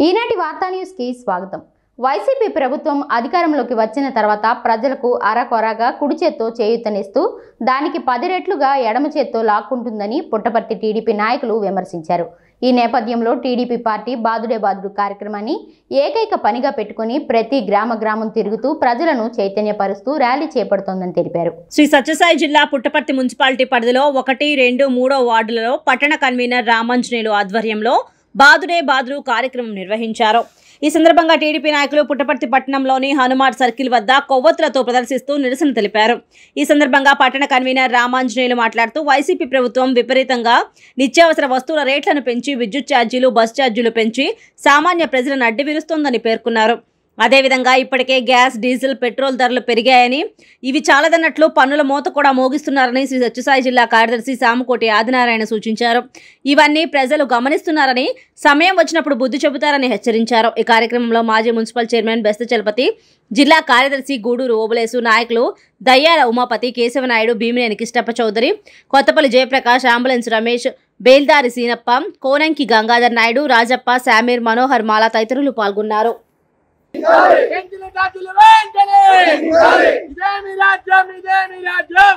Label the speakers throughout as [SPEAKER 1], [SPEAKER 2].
[SPEAKER 1] ఈనాటి వార్తా న్యూస్కి స్వాగతం వైసీపీ ప్రభుత్వం అధికారంలోకి వచ్చిన తర్వాత ప్రజలకు అరకొరగా కుడి చేత్తో చేయూతనిస్తూ దానికి పది రెట్లుగా ఎడమ చేత్తో లాక్కుంటుందని పుట్టపర్తి టీడీపీ నాయకులు విమర్శించారు ఈ నేపథ్యంలో టీడీపీ పార్టీ బాదుడే బాదుడు కార్యక్రమాన్ని ఏకైక పనిగా పెట్టుకుని ప్రతి గ్రామ గ్రామం తిరుగుతూ ప్రజలను చైతన్యపరుస్తూ ర్యాలీ చేపడుతోందని తెలిపారు
[SPEAKER 2] శ్రీ సత్యసాయి జిల్లా పుట్టపర్తి మున్సిపాలిటీ పరిధిలో ఒకటి రెండు మూడో వార్డులలో పట్టణ కన్వీనర్ రామాంజనేయులు ఆధ్వర్యంలో బాదుడే బాదుడు కార్యక్రమం నిర్వహించారు ఈ సందర్భంగా టీడీపీ నాయకులు పుట్టపర్తి పట్టణంలోని హనుమాన్ సర్కిల్ వద్ద కొవ్వొత్తులతో ప్రదర్శిస్తూ నిరసన తెలిపారు ఈ సందర్భంగా పట్టణ కన్వీనర్ రామాంజనేయులు మాట్లాడుతూ వైసీపీ ప్రభుత్వం విపరీతంగా నిత్యావసర వస్తువుల రేట్లను పెంచి విద్యుత్ ఛార్జీలు బస్ ఛార్జీలు పెంచి సామాన్య ప్రజలను అడ్డి విరుస్తోందని పేర్కొన్నారు అదేవిధంగా ఇప్పటికే గ్యాస్ డీజిల్ పెట్రోల్ ధరలు పెరిగాయని ఇవి చాలదన్నట్లు పన్నుల మోత కూడా మోగిస్తున్నారని శ్రీ సత్యసాయి జిల్లా కార్యదర్శి సామకోటి ఆదినారాయణ సూచించారు ఇవన్నీ ప్రజలు గమనిస్తున్నారని సమయం వచ్చినప్పుడు బుద్ధి చెబుతారని హెచ్చరించారు ఈ కార్యక్రమంలో మాజీ మున్సిపల్ చైర్మన్ బెస్త చలపతి జిల్లా కార్యదర్శి గూడూరు ఓబులేసు నాయకులు దయ్యాల ఉమాపతి కేశవనాయుడు భీమినేని కిష్టప్ప చౌదరి కొత్తపల్లి జయప్రకాష్ అంబులెన్స్ రమేష్ బేల్దారి సీనప్ప కోనంకి గంగాధర్ నాయుడు రాజప్ప శామీర్ మనోహర్ మాలా తదితరులు పాల్గొన్నారు
[SPEAKER 3] పెంచిన జాతులు వెంటనే ఇదేమి రాజ్యం ఇదేమి రాజ్యం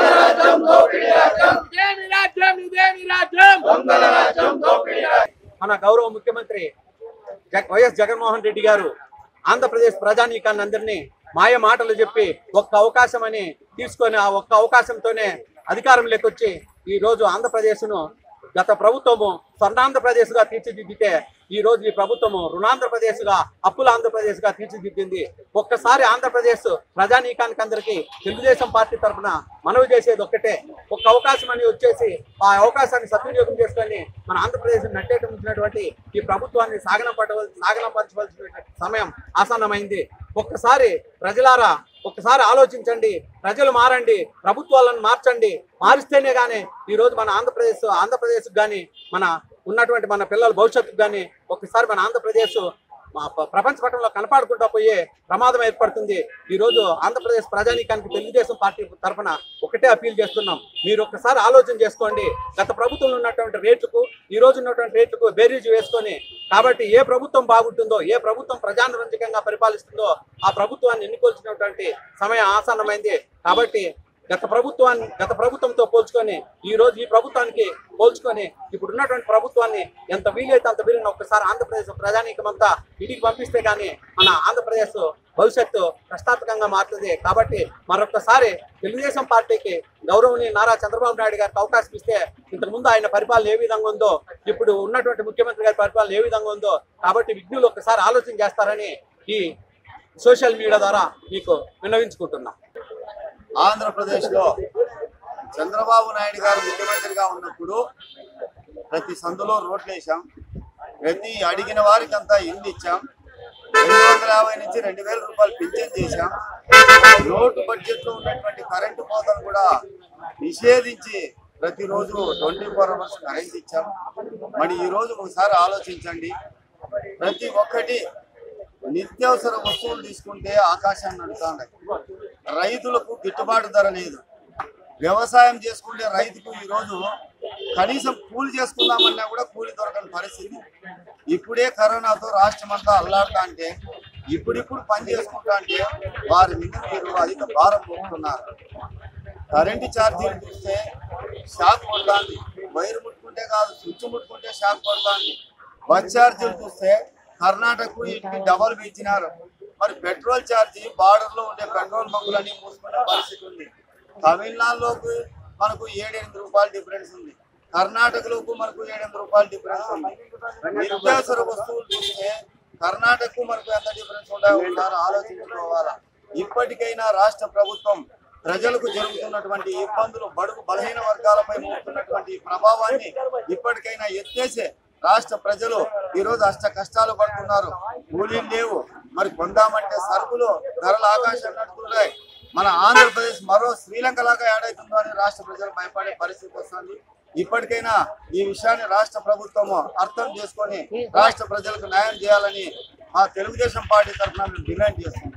[SPEAKER 3] ఇదేమి రాజ్యం ఇదేమి రాజ్యం
[SPEAKER 4] మన గౌరవ ముఖ్యమంత్రి జగ- వైఎస్ జగన్మోహన్ రెడ్డి గారు ఆంధ్రప్రదేశ్ ప్రజానీకాన్ని అందరినీ మాయ మాటలు చెప్పి ఒక్క అవకాశం అని తీసుకొని ఆ ఒక్క అవకాశంతోనే అధికారంలోకి వచ్చి ఈ రోజు ఆంధ్రప్రదేశ్ను గత ప్రభుత్వము స్వర్ణాంధ్రప్రదేశ్గా తీర్చిదిద్దితే ఈ రోజు ఈ ప్రభుత్వము రుణాంధ్రప్రదేశ్గా అప్పుల ఆంధ్రప్రదేశ్గా తీర్చిదిద్దింది ఒక్కసారి ఆంధ్రప్రదేశ్ ప్రజానీకానికి అందరికీ తెలుగుదేశం పార్టీ తరఫున మనవి చేసేది ఒక్కటే ఒక్క అవకాశం అని వచ్చేసి ఆ అవకాశాన్ని సద్వినియోగం చేసుకొని మన ఆంధ్రప్రదేశ్ నట్టేట ఉంచినటువంటి ఈ ప్రభుత్వాన్ని సాగనం పట్టవలసి సాగనం పంచవలసిన సమయం ఆసన్నమైంది ఒక్కసారి ప్రజలారా ఒక్కసారి ఆలోచించండి ప్రజలు మారండి ప్రభుత్వాలను మార్చండి మారిస్తేనే గానీ ఈ రోజు మన ఆంధ్రప్రదేశ్ ఆంధ్రప్రదేశ్ కానీ మన ఉన్నటువంటి మన పిల్లల భవిష్యత్తుకు కానీ ఒక్కసారి మన ఆంధ్రప్రదేశ్ మా ప- ప్రపంచ పటంలో కనపడకుండా పోయే ప్రమాదం ఏర్పడుతుంది ఈ రోజు ఆంధ్రప్రదేశ్ ప్రజానీకానికి తెలుగుదేశం పార్టీ తరఫున ఒకటే అప్పీల్ చేస్తున్నాం మీరు ఒక్కసారి ఆలోచన చేసుకోండి గత ప్రభుత్వంలో ఉన్నటువంటి రేట్లకు ఈ రోజు ఉన్నటువంటి రేట్లకు బేరీజు వేసుకొని కాబట్టి ఏ ప్రభుత్వం బాగుంటుందో ఏ ప్రభుత్వం ప్రజానురంజకంగా పరిపాలిస్తుందో ఆ ప్రభుత్వాన్ని ఎన్నుకోవాల్సినటువంటి సమయం ఆసన్నమైంది కాబట్టి గత ప్రభుత్వాన్ని గత ప్రభుత్వంతో పోల్చుకొని ఈ రోజు ఈ ప్రభుత్వానికి పోల్చుకొని ఇప్పుడు ఉన్నటువంటి ప్రభుత్వాన్ని ఎంత వీలైతే అంత వీలైన ఒక్కసారి ఆంధ్రప్రదేశ్ ప్రజానీకం అంతా ఇంటికి పంపిస్తే గానీ మన ఆంధ్రప్రదేశ్ భవిష్యత్తు ప్రశ్నార్థకంగా మారుతుంది కాబట్టి మరొకసారి తెలుగుదేశం పార్టీకి గౌరవనీయ నారా చంద్రబాబు నాయుడు గారికి అవకాశం ఇస్తే ఇంతకు ముందు ఆయన పరిపాలన ఏ విధంగా ఉందో ఇప్పుడు ఉన్నటువంటి ముఖ్యమంత్రి గారి పరిపాలన ఏ విధంగా ఉందో కాబట్టి విఘ్నులు ఒకసారి ఆలోచన చేస్తారని ఈ సోషల్ మీడియా ద్వారా మీకు విన్నవించుకుంటున్నాం
[SPEAKER 5] ఆంధ్రప్రదేశ్లో చంద్రబాబు నాయుడు గారు ముఖ్యమంత్రిగా ఉన్నప్పుడు ప్రతి సందులో రోడ్లు వేసాం ప్రతి అడిగిన వారికి అంతా ఇల్లు ఇచ్చాం రెండు వందల యాభై నుంచి రెండు వేల రూపాయలు పింఛన్ చేశాం లోటు బడ్జెట్ లో ఉన్నటువంటి కరెంటు కోతను కూడా నిషేధించి ప్రతిరోజు ట్వంటీ ఫోర్ అవర్స్ కరెంట్ ఇచ్చాం మరి ఈ రోజు ఒకసారి ఆలోచించండి ప్రతి ఒక్కటి నిత్యావసర వస్తువులు తీసుకుంటే ఆకాశాన్ని నడుతున్నాయి రైతులకు గిట్టుబాటు ధర లేదు వ్యవసాయం చేసుకుంటే రైతుకు ఈరోజు కనీసం కూలి చేసుకుందామన్నా కూడా కూలి దొరకని పరిస్థితి ఇప్పుడే కరోనాతో రాష్ట్రం అంతా అల్లాడుతా అంటే ఇప్పుడిప్పుడు పని చేసుకుంటా అంటే వారి మీద మీరు అధిక భారం పోతున్నారు కరెంటు ఛార్జీలు చూస్తే షాక్ కొడుతుంది వైరు ముట్టుకుంటే కాదు స్విచ్ ముట్టుకుంటే షాక్ కొడుతుంది బస్ ఛార్జీలు చూస్తే కర్ణాటకకు ఇంటికి డబల్ పెంచినారు మరి పెట్రోల్ ఛార్జీ బార్డర్ లో ఉండే పెట్రోల్ బంకులన్నీ మూసుకునే పరిస్థితి ఉంది తమిళనాడులోకి మనకు ఏడెనిమిది రూపాయలు డిఫరెన్స్ ఉంది కర్ణాటకలోకి మనకు ఏడెనిమిది రూపాయలు డిఫరెన్స్ ఉంది నిత్యావసర వస్తువులు చూస్తే కర్ణాటకకు మనకు ఎంత డిఫరెన్స్ ఉంటాయో ఒకసారి ఆలోచించుకోవాలా ఇప్పటికైనా రాష్ట్ర ప్రభుత్వం ప్రజలకు జరుగుతున్నటువంటి ఇబ్బందులు బడుగు బలహీన వర్గాలపై మోపుతున్నటువంటి ఈ ప్రభావాన్ని ఇప్పటికైనా ఎత్తేసే రాష్ట్ర ప్రజలు ఈ రోజు అష్ట కష్టాలు పడుతున్నారు కూలీలు లేవు మరి కొందామంటే సరుకులు ధరలు ఆకాశం నడుతున్నాయి మన ఆంధ్రప్రదేశ్ మరో శ్రీలంక లాగా ఏడైతుందో అని రాష్ట్ర ప్రజలు భయపడే పరిస్థితి వస్తుంది ఇప్పటికైనా ఈ విషయాన్ని రాష్ట్ర ప్రభుత్వము అర్థం చేసుకొని రాష్ట్ర ప్రజలకు న్యాయం చేయాలని మా తెలుగుదేశం పార్టీ తరఫున మేము డిమాండ్ చేస్తున్నాం